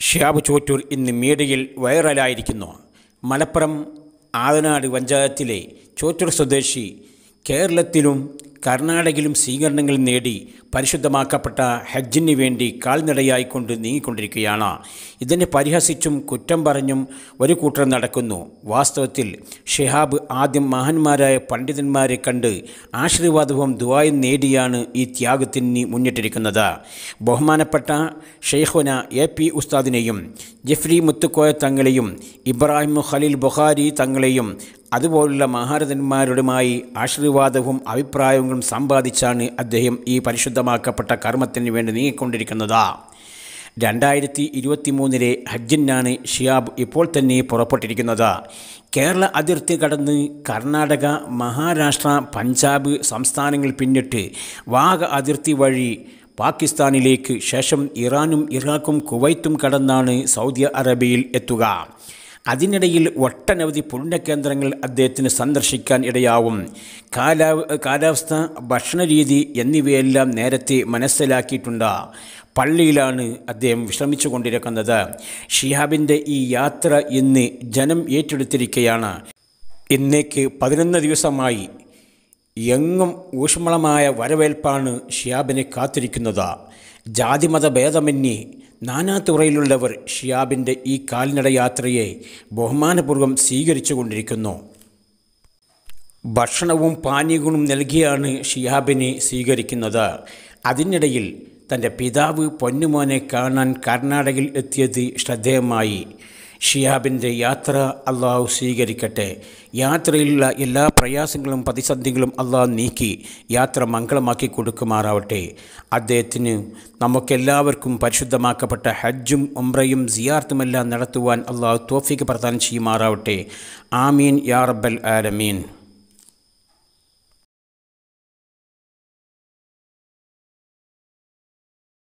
ഷിയാബ് ചോറ്റൂർ ഇന്ന് മീഡിയയിൽ വൈറലായിരിക്കുന്നു മലപ്പുറം ആദനാട് പഞ്ചായത്തിലെ ചോറ്റൂർ സ്വദേശി കേരളത്തിലും കർണാടകയിലും സ്വീകരണങ്ങൾ നേടി പരിശുദ്ധമാക്കപ്പെട്ട ഹജ്ജിന് വേണ്ടി കാൽനടയായിക്കൊണ്ട് നീങ്ങിക്കൊണ്ടിരിക്കുകയാണ് ഇതിനെ പരിഹസിച്ചും കുറ്റം പറഞ്ഞും ഒരു കൂട്ടർ നടക്കുന്നു വാസ്തവത്തിൽ ഷിഹാബ് ആദ്യം മഹാന്മാരായ പണ്ഡിതന്മാരെ കണ്ട് ആശീർവാദവും ദുവായും നേടിയാണ് ഈ ത്യാഗത്തിന് മുന്നിട്ടിരിക്കുന്നത് ബഹുമാനപ്പെട്ട ഷെയ്ഖുന എ പി ഉസ്താദിനെയും ജഫ്രി മുത്തുക്കോയ തങ്ങളെയും ഇബ്രാഹിം ഖലീൽ ബുഖാരി തങ്ങളെയും അതുപോലുള്ള മഹാരഥന്മാരുമായി ആശീർവാദവും അഭിപ്രായങ്ങളും സമ്പാദിച്ചാണ് അദ്ദേഹം ഈ പരിശുദ്ധമാക്കപ്പെട്ട കർമ്മത്തിന് വേണ്ടി നീങ്ങിക്കൊണ്ടിരിക്കുന്നത് രണ്ടായിരത്തി ഇരുപത്തി മൂന്നിലെ ഹജ്ജിനാണ് ഷിയാബ് ഇപ്പോൾ തന്നെ പുറപ്പെട്ടിരിക്കുന്നത് കേരള അതിർത്തി കടന്ന് കർണാടക മഹാരാഷ്ട്ര പഞ്ചാബ് സംസ്ഥാനങ്ങൾ പിന്നിട്ട് വാഗ അതിർത്തി വഴി പാകിസ്ഥാനിലേക്ക് ശേഷം ഇറാനും ഇറാഖും കുവൈത്തും കടന്നാണ് സൗദി അറേബ്യയിൽ എത്തുക അതിനിടയിൽ ഒട്ടനവധി പുണ്യകേന്ദ്രങ്ങൾ അദ്ദേഹത്തിന് സന്ദർശിക്കാൻ ഇടയാവും കാലാ കാലാവസ്ഥ ഭക്ഷണരീതി എന്നിവയെല്ലാം നേരത്തെ മനസ്സിലാക്കിയിട്ടുണ്ട് പള്ളിയിലാണ് അദ്ദേഹം വിശ്രമിച്ചു കൊണ്ടിരിക്കുന്നത് ഷിഹാബിൻ്റെ ഈ യാത്ര ഇന്ന് ജനം ഏറ്റെടുത്തിരിക്കുകയാണ് ഇന്നേക്ക് പതിനൊന്ന് ദിവസമായി എങ്ങും ഊഷ്മളമായ വരവേൽപ്പാണ് ഷിയാബിനെ കാത്തിരിക്കുന്നത് ജാതിമത ഭേദമന്യേ നാനാതുറയിലുള്ളവർ ഷിയാബിൻ്റെ ഈ കാൽനട യാത്രയെ ബഹുമാനപൂർവ്വം സ്വീകരിച്ചു കൊണ്ടിരിക്കുന്നു ഭക്ഷണവും പാനീയങ്ങളും നൽകിയാണ് ഷിയാബിനെ സ്വീകരിക്കുന്നത് അതിനിടയിൽ തൻ്റെ പിതാവ് പൊന്നുമോനെ കാണാൻ കർണാടകയിൽ എത്തിയത് ശ്രദ്ധേയമായി ഷിയാബിൻ്റെ യാത്ര അള്ളാഹു സ്വീകരിക്കട്ടെ യാത്രയിലുള്ള എല്ലാ പ്രയാസങ്ങളും പ്രതിസന്ധികളും അള്ളാഹു നീക്കി യാത്ര മംഗളമാക്കി കൊടുക്കുമാറാവട്ടെ അദ്ദേഹത്തിന് നമുക്കെല്ലാവർക്കും പരിശുദ്ധമാക്കപ്പെട്ട ഹജ്ജും ഉംറയും സിയാർത്തുമെല്ലാം നടത്തുവാൻ അള്ളാഹു തോഫിക്ക് പ്രദാനം ചെയ്യുമാറാവട്ടെ ആമീൻ യാ റബ്ബൽ ആലമീൻ